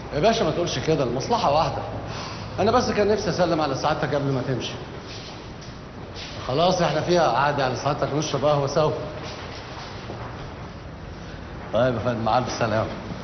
يا باشا ما تقولش كده المصلحة واحدة أنا بس كان نفسي أسلم على سعادتك قبل ما تمشي خلاص احنا فيها قعدة على سعادتك نشرب قهوة سوا طيب يا فندم مع ألف سلامة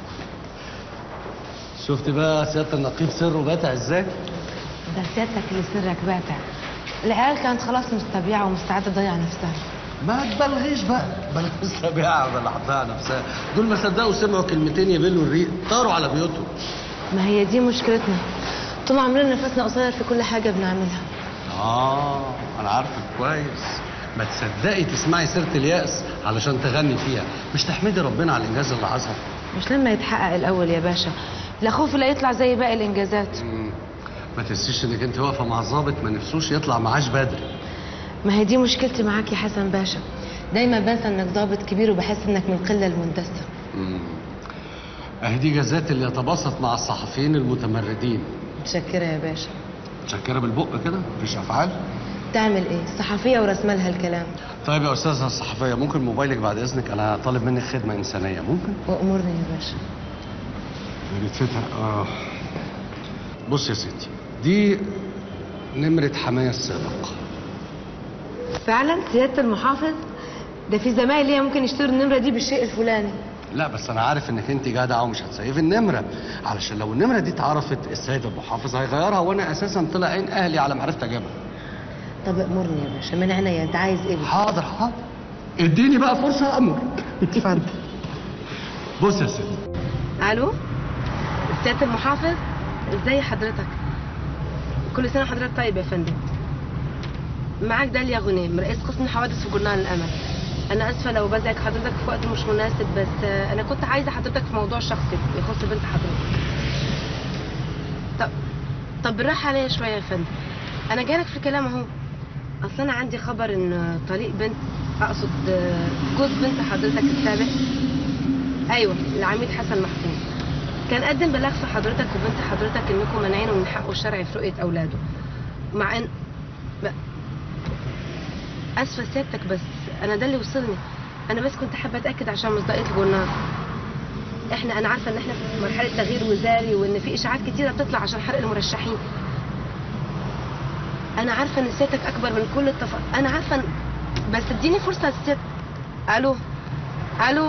شفت بقى سيادة النقيب سره باتع ازاي؟ ده سيادتك اللي سرك باتع العيال كانت خلاص مستبيعة ومستعدة تضيع نفسها ما تبلغيش بقى بل لسه بيع ولا حطها نفسها دول ما صدقوا سمعوا كلمتين يبلوا الريق طاروا على بيوتهم ما هي دي مشكلتنا طول عمرنا نفسنا قصير في كل حاجة بنعملها اه انا عارفك كويس ما تصدقي تسمعي سيره اليأس علشان تغني فيها مش تحمدي ربنا على الانجاز اللي حصل مش لما يتحقق الأول يا باشا لا خوف لا يطلع زي باقي الإنجازات مم. ما تنسيش انك انت واقفه مع ظابط ما نفسوش يطلع معاش بدري ما هي دي مشكلتي معاك يا حسن باشا دايما بنسى انك ضابط كبير وبحس انك من قلة المندسة مم. اهي دي جزات اللي يتباسط مع الصحفيين المتمردين متشكرة يا باشا متشكره بالبق كده مفيش افعال تعمل ايه صحفية ورسمالها الكلام طيب يا استاذه الصحفيه ممكن موبايلك بعد اذنك انا طالب منك خدمه انسانيه ممكن وامرني يا باشا بنتفتح اه بص يا ستي دي نمرة حماية السابق فعلا سيادة المحافظ ده في زمايل ليا ممكن يشتروا النمرة دي بالشيء الفلاني لا بس انا عارف انك انت جدعه ومش هتسيفي النمره علشان لو النمره دي اتعرفت السيد المحافظ هيغيرها وانا اساسا طلع عين اهلي على معرفه اجيبها طب امرني يا باشا من عينيا انت عايز ايه حاضر حاضر اديني بقى فرصه امر اتفضل بص يا ستي الو سيادة المحافظ ازاي حضرتك كل سنة حضرتك طيب يا فندم معاك داليا غنيم رئيس قسم الحوادث في جورنال الامل انا اسفه لو بزعج حضرتك في وقت مش مناسب بس آه، انا كنت عايزه حضرتك في موضوع شخصي يخص بنت حضرتك طب طب بالراحه عليا شويه يا فندم انا جايلك في الكلام اهو اصل انا عندي خبر ان طريق بنت اقصد آه، جوز بنت حضرتك السابق ايوه العميد حسن محسن كان قدم بلاغ في حضرتك وبنت حضرتك انكم مانعينه من حقه الشرعي في رؤيه اولاده مع ان ب... اسفه سيادتك بس انا ده اللي وصلني انا بس كنت حابه اتاكد عشان مصداقيه الجورنال احنا انا عارفه ان احنا في مرحله تغيير وزاري وان في اشاعات كتيره بتطلع عشان حرق المرشحين انا عارفه ان سيادتك اكبر من كل التف... انا عارفه إن... بس اديني فرصه سيادتك الو الو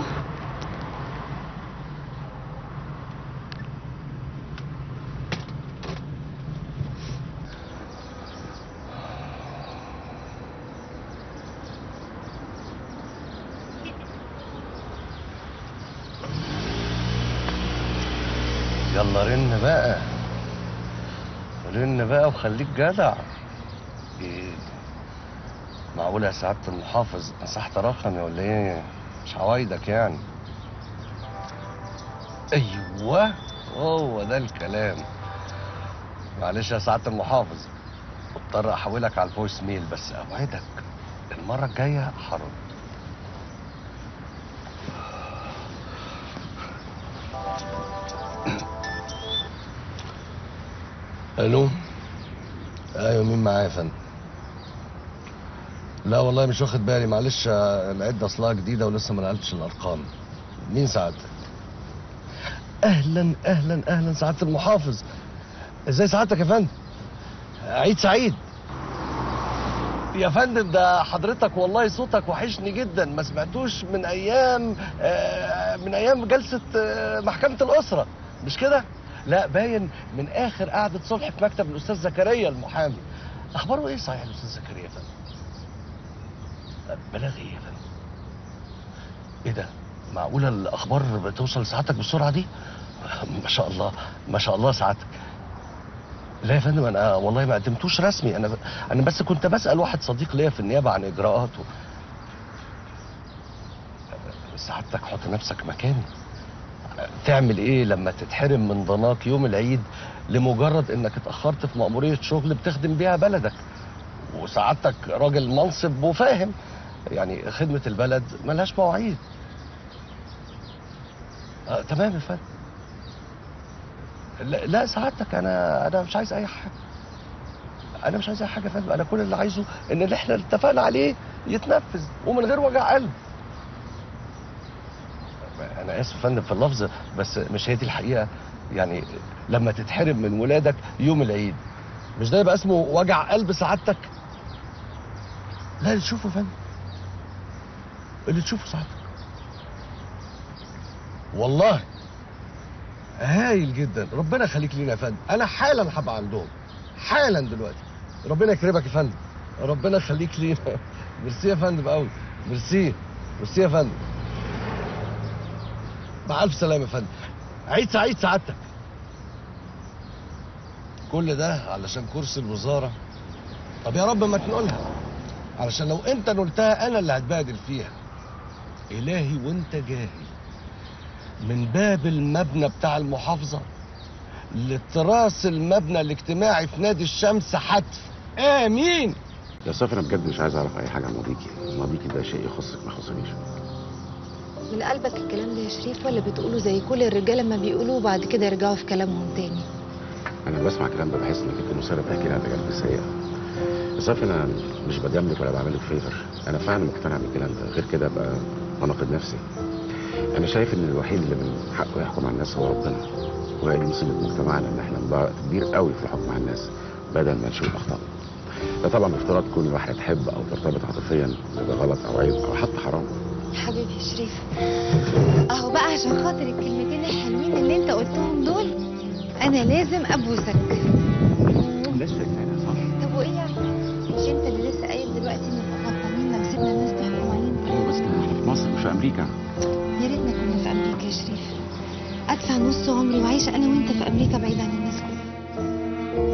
يلا رن بقى رن بقى وخليك جدع ايه معقول يا سعادة المحافظ مسحت رقمي ولا ايه مش عوايدك يعني ايوه هو ده الكلام معلش يا سعادة المحافظ مضطر احولك على الفويس ميل بس اوعدك المرة الجاية هرد الو ايوه مين معايا يا فندم لا والله مش واخد بالي معلش آه، العده اصلها جديده ولسه ما نقلتش الارقام مين سعادتك اهلا اهلا اهلا سعاده المحافظ ازاي سعادتك يا فندم عيد سعيد يا فندم ده حضرتك والله صوتك وحشني جدا ما سمعتوش من ايام آه، من ايام جلسه آه، محكمه الاسره مش كده لا باين من اخر قعده صلح في مكتب الاستاذ زكريا المحامي اخباره ايه صحيح الاستاذ زكريا يا فندم بلاغ ايه يا فندم ايه ده معقوله الاخبار بتوصل لسعادتك بالسرعه دي ما شاء الله ما شاء الله سعادتك لا يا فندم انا والله ما قدمتوش رسمي انا انا بس كنت بسال واحد صديق ليا في النيابه عن اجراءاته سعادتك حط نفسك مكاني تعمل ايه لما تتحرم من ضناك يوم العيد لمجرد انك اتاخرت في مأمورية شغل بتخدم بيها بلدك وسعادتك راجل منصب وفاهم يعني خدمة البلد ملهاش مواعيد آه تمام يا فندم لا, لا سعادتك انا انا مش عايز اي حاجه انا مش عايز اي حاجه يا فندم انا كل اللي عايزه ان اللي احنا اتفقنا عليه يتنفذ ومن غير وجع قلب انا اسف يا فندم في اللفظ بس مش هي دي الحقيقه يعني لما تتحرم من ولادك يوم العيد مش ده يبقى اسمه وجع قلب سعادتك لا اللي تشوفه يا فندم اللي تشوفه سعادتك والله هايل جدا ربنا يخليك لينا يا فندم انا حالا هبقى عندهم حالا دلوقتي ربنا يكرمك يا فندم ربنا يخليك لينا ميرسي يا فندم قوي ميرسي ميرسي يا فندم مع الف سلامه يا فندم عيد سعيد سعادتك كل ده علشان كرسي الوزاره طب يا رب ما تنقلها علشان لو انت نلتها انا اللي هتبادل فيها الهي وانت جاهي من باب المبنى بتاع المحافظه لتراس المبنى الاجتماعي في نادي الشمس حتف امين يا صافي انا بجد مش عايز اعرف اي حاجه عن ماضيكي ماضيكي ده شيء يخصك ما يخصنيش من قلبك الكلام ده يا شريف ولا بتقوله زي كل الرجاله لما بيقولوا وبعد كده يرجعوا في كلامهم تاني انا لما بسمع الكلام ده بحس انك انت مصره تحكي لي عن تجارب سيئه يا صافي انا مش بجاملك ولا بعملك فيفر انا فعلا مقتنع بالكلام ده غير كده ابقى بناقض نفسي انا شايف ان الوحيد اللي من حقه يحكم على الناس هو ربنا وهي دي مصيبه مجتمعنا ان احنا نضيع وقت كبير قوي في الحكم على الناس بدل ما نشوف اخطائهم ده طبعا بافتراض كل واحد تحب او ترتبط عاطفيا ده غلط او عيب او حتى حرام حبيبي يا شريف اهو بقى عشان خاطر الكلمتين الحلوين اللي انت قلتهم دول انا لازم ابوسك لسه يعني صح طب وايه يعني مش انت اللي لسه قايل دلوقتي اننا غلطانين لو سيبنا الناس تحكم علينا ايوه بس احنا في مصر مش في امريكا يا ريتنا كنا في امريكا يا شريف ادفع نص عمري وعايشه انا وانت في امريكا بعيد عن الناس كلها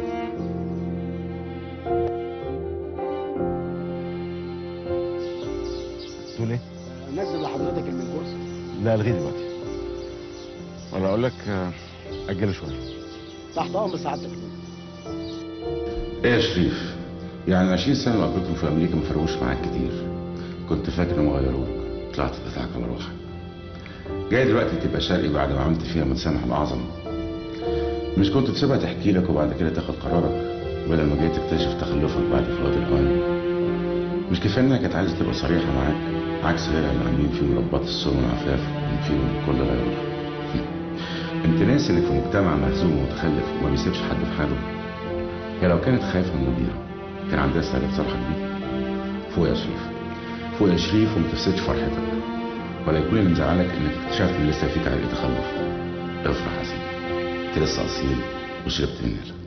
تقول ايه؟ نزل لحضرتك المنكورس لا الغي دلوقتي ولا اقول لك آه، اجله شويه تحت امر سعادتك ايه يا شريف يعني 20 سنه اللي قضيتهم في امريكا ما فرقوش معاك كتير كنت فاكر انهم غيروك طلعت تضحك على روحك جاي دلوقتي تبقى شرقي بعد ما عملت فيها متسامح الاعظم مش كنت تسيبها تحكي لك وبعد كده تاخد قرارك بدل ما جاي تكتشف تخلفك بعد فوات الاوان مش كفايه انها كانت عايزه تبقى صريحه معاك عكس غيرها اللي عاملين فيهم رباط السم والعفاف ومن فيهم كل غيره انت ناسي انك في مجتمع مهزوم ومتخلف وما بيسيبش حد في حاله هي لو كانت خايفه من مديره كان عندها استعداد تصالحك بيه فوق يا شريف فوق يا شريف وما تفسدش فرحتك ولا يكون اللي مزعلك انك اكتشفت ان لسه فيك عليه تخلف افرح يا سيدي انت لسه اصيل وشربت من نيلك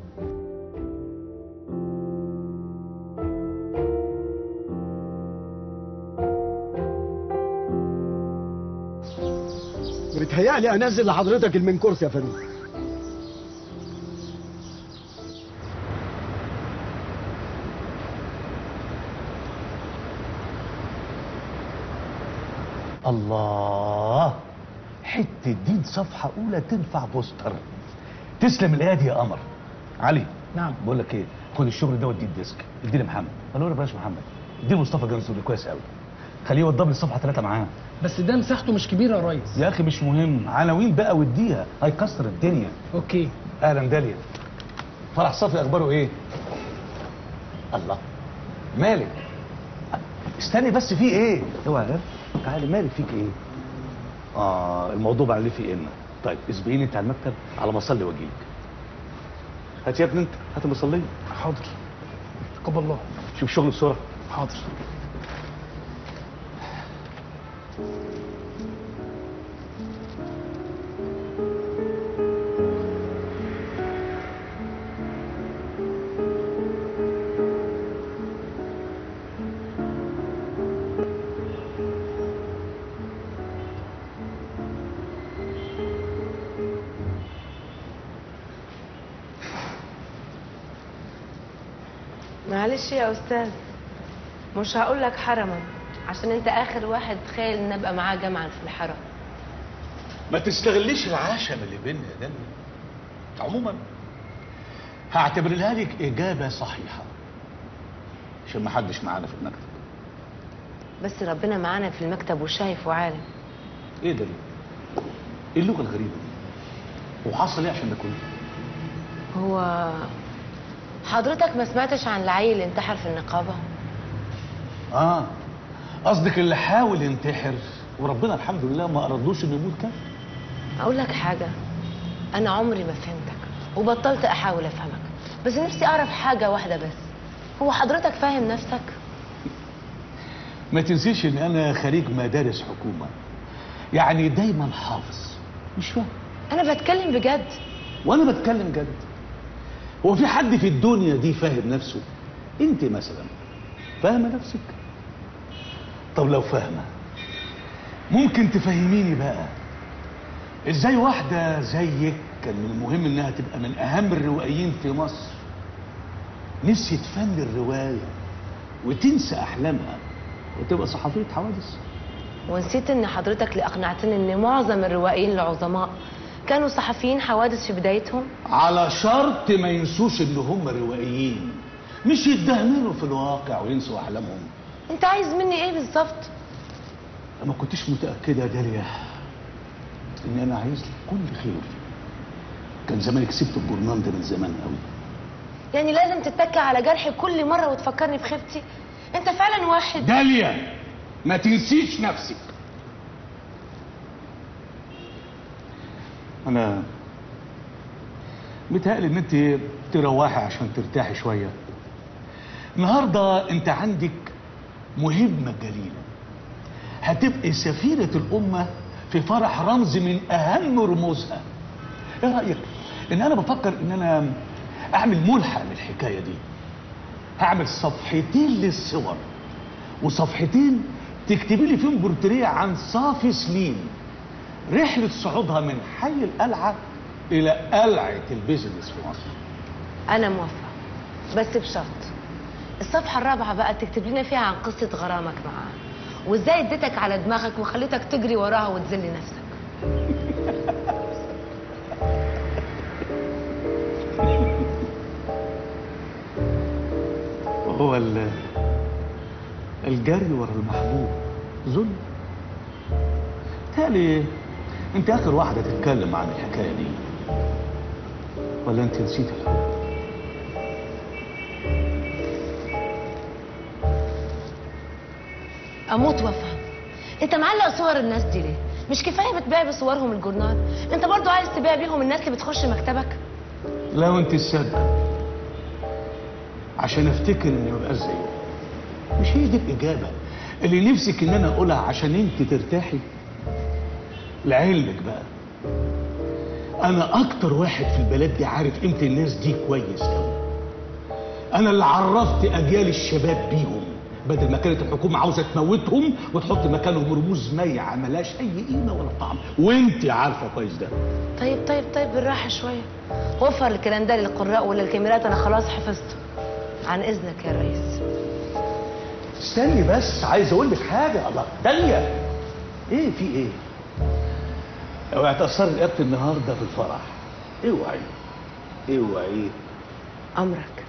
بيتهيألي انزل لحضرتك المنكورس يا فندم الله حته دين صفحه اولى تنفع بوستر تسلم الايادي يا قمر علي نعم. بقول لك ايه خد الشغل ده وديه الديسك اديه لمحمد ولا ولا بلاش محمد اديه لمصطفى جنسوري كويس قوي خليه يوضب لي الصفحه ثلاثه معاه بس ده مساحته مش كبيره يا ريس يا اخي مش مهم عناوين بقى واديها هيكسر الدنيا اوكي اهلا داليا فرح صفي اخباره ايه الله مالك استني بس في ايه اوعى يا تعالي مالك فيك ايه اه الموضوع بقى عليه في ان طيب اسبقيني انت على المكتب على ما اصلي واجيلك هات يا ابني انت هات المصليه حاضر تقبل الله شوف شغل بسرعه حاضر معلش يا استاذ مش هقول لك حرما عشان انت اخر واحد تخيل ان ابقى معاه جامعه في الحرم ما تستغليش العشم اللي بيننا يا دنيا عموما هعتبرها لك اجابه صحيحه عشان ما حدش معانا في المكتب بس ربنا معانا في المكتب وشايف وعالم ايه ده ليه؟ ايه اللغه الغريبه دي وحصل ايه عشان ده كله هو حضرتك ما سمعتش عن العيل اللي انتحر في النقابه اه قصدك اللي حاول ينتحر وربنا الحمد لله ما أردوش إنه يموت كافر اقول لك حاجه انا عمري ما فهمتك وبطلت احاول افهمك بس نفسي اعرف حاجه واحده بس هو حضرتك فاهم نفسك ما تنسيش إن أنا خريج مدارس حكومة يعني دايما حافظ مش فاهم انا بتكلم بجد وانا بتكلم جد هو في حد في الدنيا دي فاهم نفسه انت مثلا فاهمه نفسك طب لو فاهمه ممكن تفهميني بقى ازاي واحده زيك كان من المهم انها تبقى من اهم الروائيين في مصر نسيت فن الروايه وتنسى احلامها وتبقى صحفيه حوادث ونسيت ان حضرتك اللي اقنعتني ان معظم الروائيين العظماء كانوا صحفيين حوادث في بدايتهم على شرط ما ينسوش ان هم روائيين مش يتدهملوا في الواقع وينسوا احلامهم انت عايز مني ايه بالظبط ما كنتش متاكده يا داليا ان انا عايز لك كل خير كان زمانك سبت الجورنال ده من زمان قوي يعني لازم تتكي على جرحي كل مره وتفكرني بخيبتي انت فعلا واحد داليا ما تنسيش نفسك انا متهيألي ان انت تروحي عشان ترتاحي شويه النهارده انت عندك مهمه جليله هتبقي سفيره الامه في فرح رمز من اهم رموزها ايه رايك ان انا بفكر ان انا اعمل ملحق للحكايه دي هعمل صفحتين للصور وصفحتين تكتبي لي فيهم بورتريه عن صافي سليم رحله صعودها من حي القلعه الى قلعه البيزنس في مصر انا موافقه بس بشرط الصفحه الرابعه بقى تكتب لنا فيها عن قصه غرامك معاه وازاي اديتك على دماغك وخليتك تجري وراها وتذل نفسك هو ال- الجري ورا المحبوب ظلم تالي انت اخر واحده تتكلم عن الحكايه دي ولا انت نسيت الاول اموت وافهم انت معلق صور الناس دي ليه مش كفايه بتبيع بصورهم الجورنال انت برضو عايز تبيع بيهم الناس اللي بتخش مكتبك لو انت الصدق عشان افتكر اني مبقاش زيه مش هي دي الاجابه اللي نفسك ان انا اقولها عشان انت ترتاحي لعلمك بقى انا اكتر واحد في البلد دي عارف قيمه الناس دي كويس قوي انا اللي عرفت اجيال الشباب بيهم بدل ما كانت الحكومه عاوزه تموتهم وتحط مكانهم رموز ميعه ملهاش اي قيمه ولا طعم وانت عارفه كويس ده طيب طيب طيب بالراحه شويه وفر الكلام ده للقراء ولا الكاميرات انا خلاص حفظته عن اذنك يا ريس استني بس عايز اقول لك حاجه الله تانية ايه في ايه اوعي تاثري رقبتي النهارده في الفرح اوعي اوعي امرك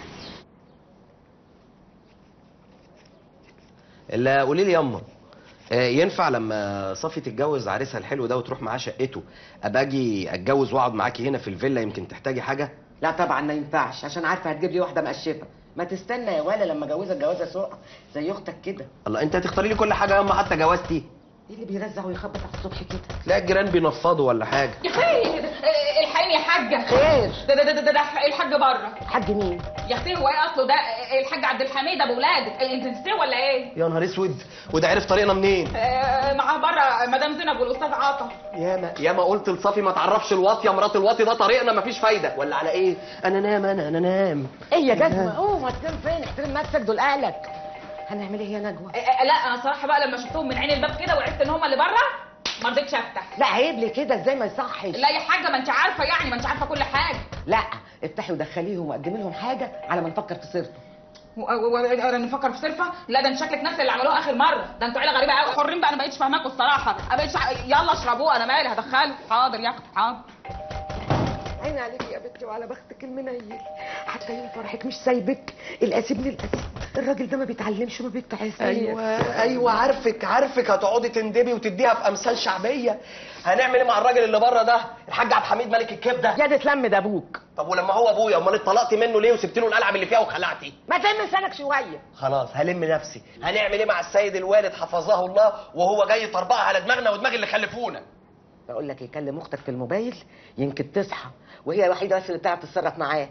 الا قولي لي ياما آه، ينفع لما صفي تتجوز عريسها الحلو ده وتروح معاه شقته ابقى اجي اتجوز واقعد معاكي هنا في الفيلا يمكن تحتاجي حاجه لا طبعا ما ينفعش عشان عارفه هتجيب لي واحده مقشفه ما تستنى يا ولا لما جوزك جوازه سوق زي اختك كده الله انت هتختاري لي كل حاجه ياما حتى جوازتي ايه اللي بيرزع ويخبط على الصبح كده تلاقي الجيران بينفضوا ولا حاجه يا خير الحقيني يا حاجه خير ده ده ده, ده, ده الحاج بره حاج مين يا اختي هو ايه اصله ده الحاج عبد الحميد ابو ولادك انت نسيتيه ولا ايه يا نهار اسود وده عرف طريقنا منين آه، معاه بره مدام زينب والاستاذ عاطف ياما ياما قلت لصفي ما تعرفش الواطيه مرات الواطي ده طريقنا مفيش فايده ولا على ايه انا نام انا انا نام ايه يا جزمه قوم هتنام فين احترم نفسك دول اهلك هنعمل ايه يا نجوى آه، آه، لا انا صراحه بقى لما شفتهم من عين الباب كده وعرفت ان هم اللي بره ما رضيتش افتح لا عيب لي كده ازاي ما يصحش لا يا حاجه ما انت عارفه يعني ما انت عارفه كل حاجه لا افتحي ودخليهم وقدمي لهم حاجه على ما نفكر في سيرته وانا نفكر في صرفه لا ده انت شكلك نفس اللي عملوه اخر مره ده انتوا عيله غريبه قوي حرين بقى انا ما بقتش فاهماكوا الصراحه انا بقتش يلا اشربوه انا مالي هدخله حاضر يا اختي حاضر عيني عليك يا بنتي وعلى بختك المنيل حتى يوم فرحك مش سايبك القاسي ابن القاسي الراجل ده ما بيتعلمش وما بيتعسش ايوه ايوه عارفك عارفك هتقعدي تندبي وتديها في امثال شعبيه هنعمل ايه مع الراجل اللي بره ده الحاج عبد الحميد ملك الكبده يا دي تلم ده ابوك طب ولما هو ابويا امال اتطلقتي منه ليه وسبت له القلعه اللي فيها وخلعتي ما تلم لسانك شويه خلاص هلم نفسي هنعمل ايه مع السيد الوالد حفظه الله وهو جاي طربقه على دماغنا ودماغ اللي خلفونا بقول لك يكلم اختك في الموبايل يمكن تصحى وهي الوحيده بس اللي بتعرف تتصرف معاه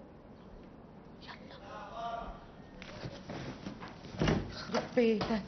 يلا يخرب بيتك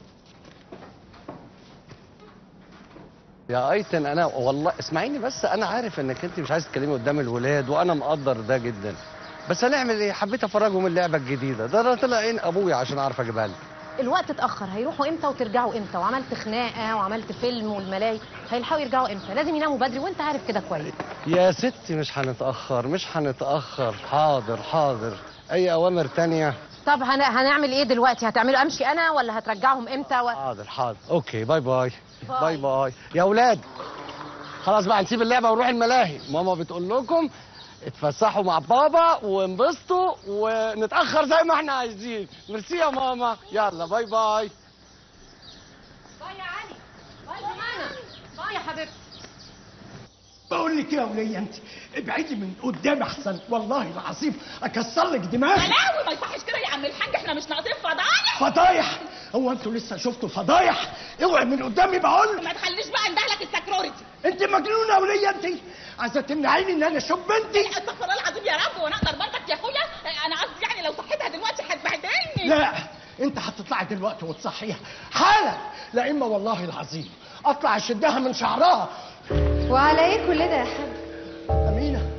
يا ايتن انا والله اسمعيني بس انا عارف انك انت مش عايز تتكلمي قدام الولاد وانا مقدر ده جدا بس هنعمل ايه حبيت افرجهم اللعبه الجديده ده انا طلع عين ابويا عشان اعرف اجيبها لك الوقت اتاخر هيروحوا امتى وترجعوا امتى وعملت خناقه وعملت فيلم والملاي هيلحقوا يرجعوا امتى لازم يناموا بدري وانت عارف كده كويس يا ستي مش هنتاخر مش هنتاخر حاضر حاضر اي اوامر تانية طب هن... هنعمل ايه دلوقتي هتعملوا امشي انا ولا هترجعهم امتى و... حاضر حاضر اوكي باي باي باي باي يا اولاد خلاص بقى نسيب اللعبه ونروح الملاهي ماما بتقول لكم اتفسحوا مع بابا وانبسطوا ونتاخر زي ما احنا عايزين ميرسي يا ماما يلا باي باي باي يا علي باي جمانة باي يا حبيبتي بقول لك يا ولية انت ابعدي من قدام احسن والله العظيم اكسر لك دماغي بلاوي ما يصحش كده يا عم الحاج احنا مش ناقصين فضايح فضايح هو انتوا لسه شفتوا فضايح اوعي من قدامي بقول ما تخليش بقى اندهلك السكرورتي انت مجنونه يا ولية انت عايزه تمنعيني ان انا اشوف بنتي استغفر الله العظيم يا رب وانا اقدر برضك يا اخويا انا قصدي يعني لو صحيتها دلوقتي هتبهدلني لا انت هتطلعي دلوقتي وتصحيها حالا لا اما والله العظيم اطلع اشدها من شعرها وعلى ايه كل ده يا حاج امينه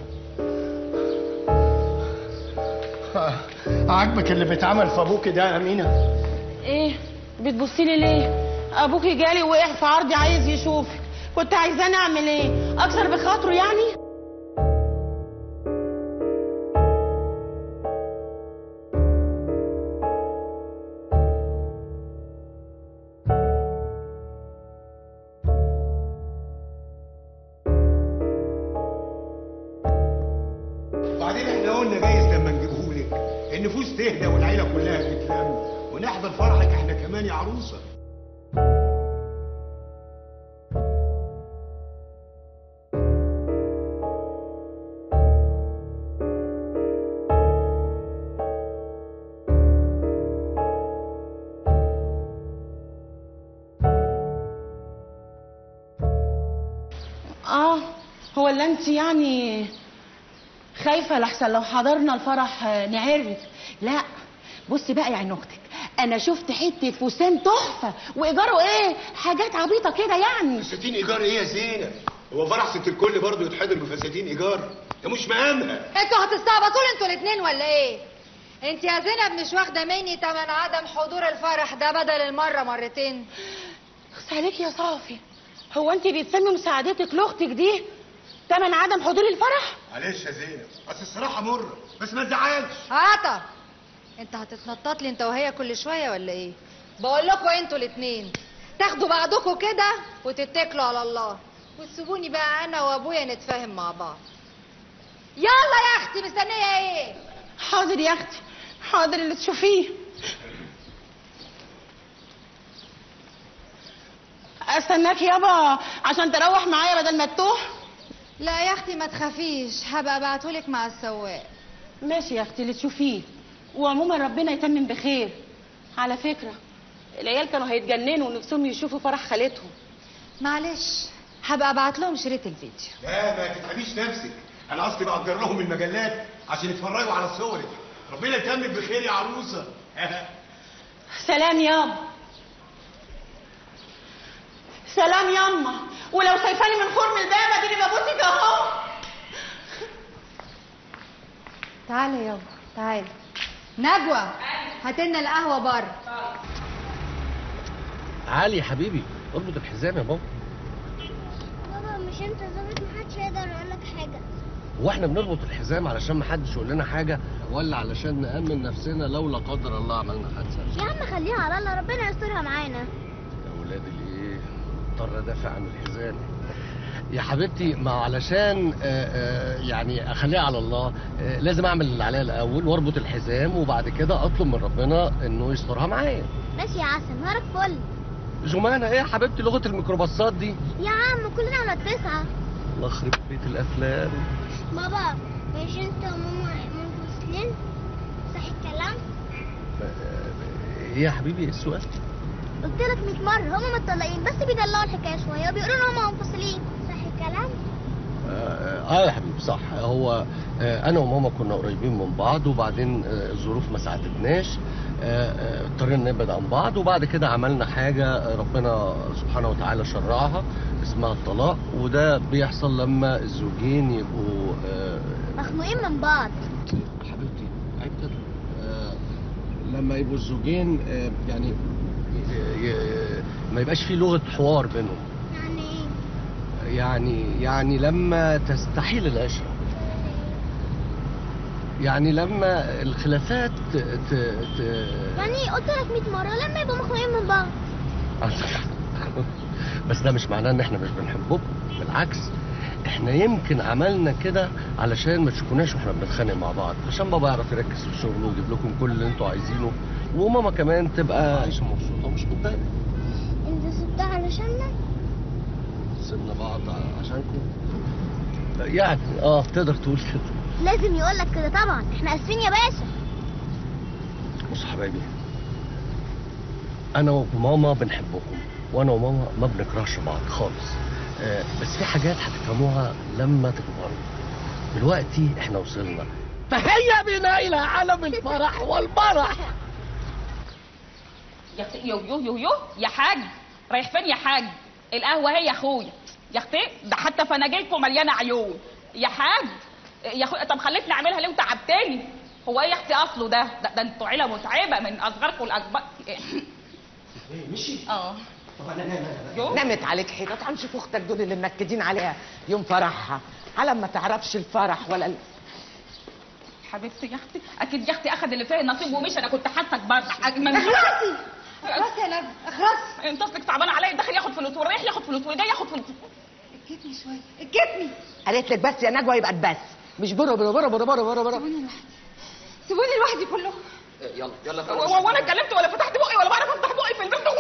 عاجبك اللي بيتعمل في ابوك ده يا امينه ايه بتبصي لي ليه ابوكي جالي وقع في عرضي عايز يشوفك كنت عايزاني اعمل ايه اكسر بخاطره يعني وبعدين احنا قلنا جايز لما نجيبهولك النفوس تهدى والعيله كلها تتلم ونحضر فرحك احنا كمان يا عروسه اه هو اللي انت يعني خايفه لحسن لو حضرنا الفرح آه، نعرف لا بصي بقى يا عين اختك انا شفت حته فستان تحفه وايجاره ايه حاجات عبيطه كده يعني فساتين ايجار ايه يا زينه هو فرح ست الكل برضه يتحضر بفساتين ايجار ده مش مقامها انتوا هتستعبطوا انتوا الاثنين ولا ايه انت يا زينب مش واخده مني تمن عدم حضور الفرح ده بدل المره مرتين بص عليك يا صافي هو انت بتسمي مساعدتك لاختك دي تمن عدم حضور الفرح معلش يا زينب اصل الصراحه مره بس ما تزعلش عطا انت هتتنطط لي انت وهي كل شويه ولا ايه بقول لكم انتوا الاثنين تاخدوا بعضكم كده وتتكلوا على الله وتسيبوني بقى انا وابويا نتفاهم مع بعض يلا يا اختي مستنيه ايه حاضر يا اختي حاضر اللي تشوفيه استناك يابا عشان تروح معايا بدل ما تتوه لا يا اختي ما تخافيش هبقى ابعتهولك مع السواق ماشي يا اختي اللي تشوفيه وعموما ربنا يتمم بخير على فكره العيال كانوا هيتجننوا ونفسهم يشوفوا فرح خالتهم معلش هبقى ابعت لهم شريط الفيديو لا ما تتعبيش نفسك انا اصلي بأجر لهم المجلات عشان يتفرجوا على صورك ربنا يتمم بخير يا عروسه سلام يابا سلام ياما ولو شايفاني من خرم الباب اديني ببوسك اهو تعالى يابا تعالى نجوى هاتلنا القهوه بره علي يا حبيبي اربط الحزام يا بابا بابا مش انت ظابط محدش يقدر يقول لك حاجه هو احنا بنربط الحزام علشان ما حدش يقول لنا حاجه ولا علشان نامن نفسنا لو لا قدر الله عملنا حادثه يا عم خليها على الله ربنا يسترها معانا يا ولاد الايه اضطر ادافع عن الحزام يا حبيبتي ما علشان آه، آه، يعني اخليها على الله آه، لازم اعمل اللي عليا الاول واربط الحزام وبعد كده اطلب من ربنا انه يسترها معايا ماشي يا عسل نهارك فل جمانة ايه يا حبيبتي لغه الميكروباصات دي يا عم كلنا على التسعة الله يخرب بيت الافلام بابا مش انت وماما منفصلين صح الكلام ايه يا حبيبي إيه السؤال قلت لك 100 مرة هما متطلقين بس بيدلعوا الحكاية شوية وبيقولوا ان هما منفصلين صح الكلام اه آه يا حبيبي صح هو آه انا وماما كنا قريبين من بعض وبعدين آه الظروف ما ساعدتناش آه، آه، اضطرينا نبعد عن بعض وبعد كده عملنا حاجه آه، ربنا سبحانه وتعالى شرعها اسمها الطلاق وده بيحصل لما الزوجين يبقوا آه، مخنوقين من بعض حبيبتي عيب كده آه، لما يبقوا الزوجين آه، يعني ي- ي- ما يبقاش في لغه حوار بينهم يعني ايه يعني يعني لما تستحيل العشرة يعني لما الخلافات ت... ت... ت... يعني قلت لك 100 مرة لما يبقوا مخنوقين من بعض بس ده مش معناه ان احنا مش بنحبكم بالعكس احنا يمكن عملنا كده علشان ما تشوفوناش واحنا بنتخانق مع بعض عشان بابا يعرف يركز في الشغل ويجيب لكم كل اللي انتوا عايزينه وماما كمان تبقى عايشه مبسوطه ومش متضايقه انت سبتها علشاننا سيبنا بعض عشانكم يعني اه تقدر تقول كده لازم يقول لك كده طبعا احنا اسفين يا باشا بصوا حبايبي انا وماما بنحبكم وانا وماما ما بنكرهش بعض خالص آه بس في حاجات هتفهموها لما تكبروا دلوقتي احنا وصلنا فهيا بنا الى عالم الفرح والمرح يا اختي يو يو يو يو يا حاج رايح فين يا حاج القهوه هي يا اخويا يا اختي ده حتى فناجيلكم مليانه عيون يا حاج يا اخويا طب خليتني اعملها ليه وتعبتني هو ايه يا اختي اصله ده ده, ده انتوا عيله متعبه من اصغركم لاكبر مشي اه طب انا نام نامت عليك حيطه تعال نشوف اختك دول اللي منكدين عليها يوم فرحها على ما تعرفش الفرح ولا ال... حبيبتي يا اختي اكيد يا اختي اخد اللي فيه النصيب ومشي انا كنت حاسك بره ممنوع اخرسي اخرسي يا لب اخرسي انت اصلك تعبان عليا داخل ياخد فلوس ورايح ياخد فلوس وجاي ياخد فلوس اكتني شويه اكتني قالت لك بس يا نجوى يبقى بس مش برو برو برو برو برو برو برو سيبوني لوحدي سيبوني لوحدي كلهم يلا يلا و- و- وانا اتكلمت ولا فتحت بقي ولا بعرف افتح بقي في البيت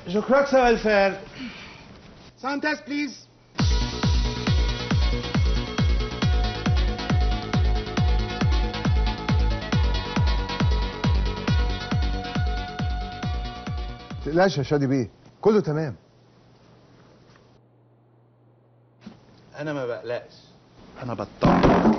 شكرا سوى الفار ساوند تيست بليز تقلقش يا شادي بيه كله تمام انا ما بقلقش انا بطمن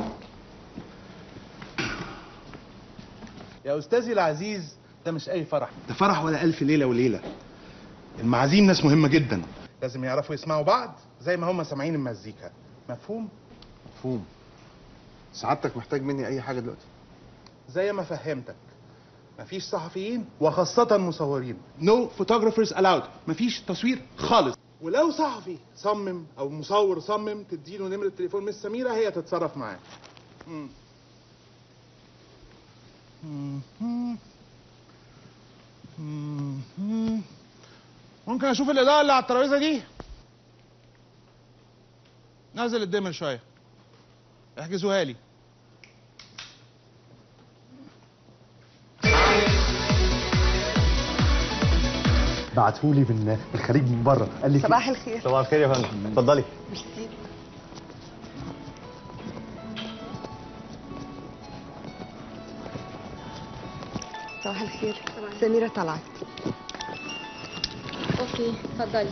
يا استاذي العزيز ده مش اي فرح ده فرح ولا الف ليله وليله المعازيم ناس مهمه جدا لازم يعرفوا يسمعوا بعض زي ما هم سامعين المزيكا مفهوم مفهوم سعادتك محتاج مني اي حاجه دلوقتي زي ما فهمتك مفيش صحفيين وخاصة مصورين نو فوتوغرافرز الاود مفيش تصوير خالص ولو صحفي صمم او مصور صمم تديله نمرة تليفون مس سميرة هي تتصرف معاه مم. مم. مم. ممكن اشوف الاضاءة اللي على الترابيزة دي نزل الدمر شوية احجزوها لي بعتهولي من الخليج من بره قال لي صباح الخير صباح الخير يا فندم اتفضلي ميرسي صباح الخير سميرة طلعت اوكي اتفضلي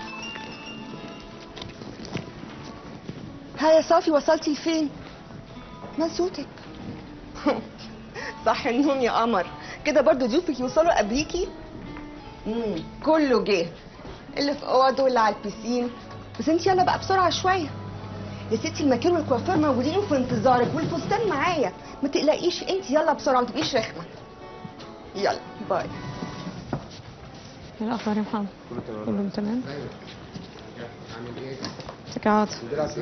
ها يا صافي وصلتي لفين؟ مال صوتك صح النوم يا قمر كده برضو ضيوفك يوصلوا قبليكي امم كله جه اللي في اوضه واللي على البسين بس انت يلا بقى بسرعه شويه يا ستي المكان والكوافير موجودين وفي انتظارك والفستان معايا ما تقلقيش انت يلا بسرعه ما تبقيش رخمه يلا باي ايه الاخبار يا محمد كله تمام ازيك يا عاطف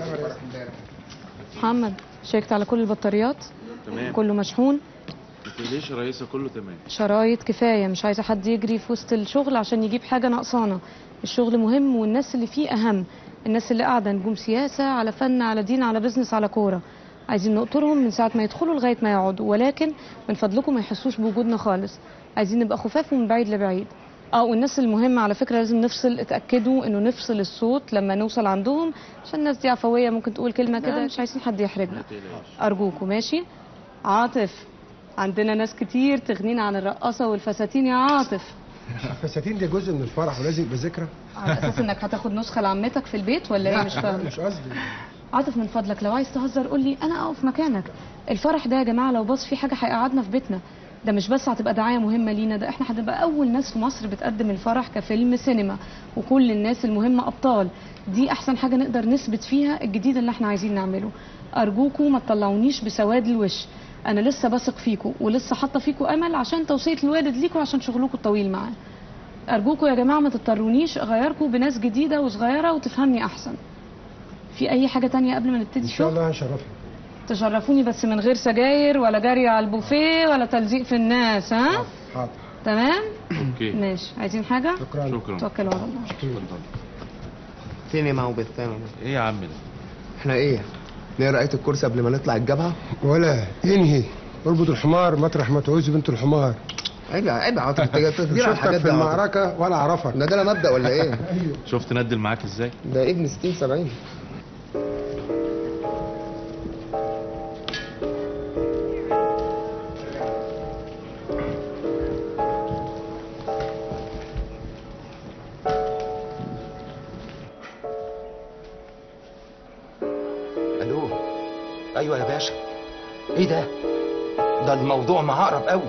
محمد شيكت على كل البطاريات تمام كله مشحون ما تقلقيش يا رئيسه كله تمام شرايط كفايه مش عايزه حد يجري في وسط الشغل عشان يجيب حاجه ناقصانا الشغل مهم والناس اللي فيه اهم الناس اللي قاعده نجوم سياسه على فن على دين على بزنس على كوره عايزين نقطرهم من ساعه ما يدخلوا لغايه ما يقعدوا ولكن من فضلكم ما يحسوش بوجودنا خالص عايزين نبقى خفاف ومن بعيد لبعيد اه والناس المهمة على فكرة لازم نفصل اتأكدوا انه نفصل الصوت لما نوصل عندهم عشان الناس دي عفوية ممكن تقول كلمة كده مش عايزين حد يحرجنا ارجوكوا ماشي عاطف عندنا ناس كتير تغنينا عن الرقاصة والفساتين يا عاطف الفساتين دي جزء من الفرح ولازم يبقى ذكرى على اساس انك هتاخد نسخة لعمتك في البيت ولا ايه مش فاهمة مش قصدي عاطف من فضلك لو عايز تهزر قول لي انا اقف مكانك الفرح ده يا جماعه لو باظ فيه حاجه هيقعدنا في بيتنا ده مش بس هتبقى دعايه مهمه لينا ده احنا هنبقى اول ناس في مصر بتقدم الفرح كفيلم سينما وكل الناس المهمه ابطال دي احسن حاجه نقدر نثبت فيها الجديد اللي احنا عايزين نعمله ارجوكوا ما تطلعونيش بسواد الوش انا لسه بثق فيكوا ولسه حاطه فيكوا امل عشان توصيه الوالد ليكوا عشان شغلكوا الطويل معاه ارجوكوا يا جماعه ما تضطرونيش اغيركوا بناس جديده وصغيره وتفهمني احسن في اي حاجه تانية قبل ما نبتدي ان شاء الله هنشرفك تشرفوني بس من غير سجاير ولا جري على البوفيه ولا تلزيق في الناس ها حاضر تمام اوكي ماشي عايزين حاجه شكرا شكرا توكلوا على الله سينما وبالثاني ايه يا عم ده احنا ايه نقرا آية الكرسي قبل ما نطلع الجبهة ولا انهي اربط الحمار مطرح ما تعوز بنت الحمار عيب عيب يا عاطف انت جاي تكبير على شفتك الحاجات في دي يا عاطف. المعركة ولا اعرفك ده ده مبدأ ولا ايه؟ شفت ندل معاك ازاي ده ابن 60 70 الو ايوه يا باشا ايه ده ده الموضوع معقرب قوي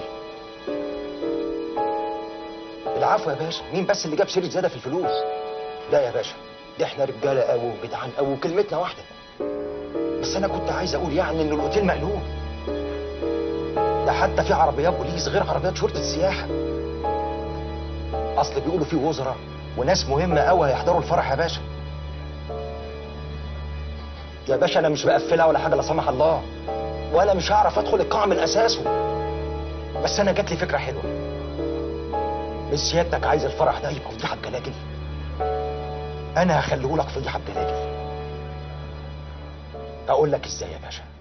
العفو يا باشا مين بس اللي جاب سيره زياده في الفلوس لا يا باشا ده احنا رجاله قوي وجدعان قوي وكلمتنا واحده بس انا كنت عايز اقول يعني ان الاوتيل مقلوب ده حتى في عربيات بوليس غير عربيات شرطه السياحه اصل بيقولوا في وزراء وناس مهمه قوي هيحضروا الفرح يا باشا يا باشا انا مش بقفلها ولا حاجه لا سمح الله ولا مش هعرف ادخل القاعه من اساسه بس انا جات لي فكره حلوه مش سيادتك عايز الفرح ده يبقى فضيحه بجلاجل انا هخليه لك فضيحه بجلاجل اقول لك ازاي يا باشا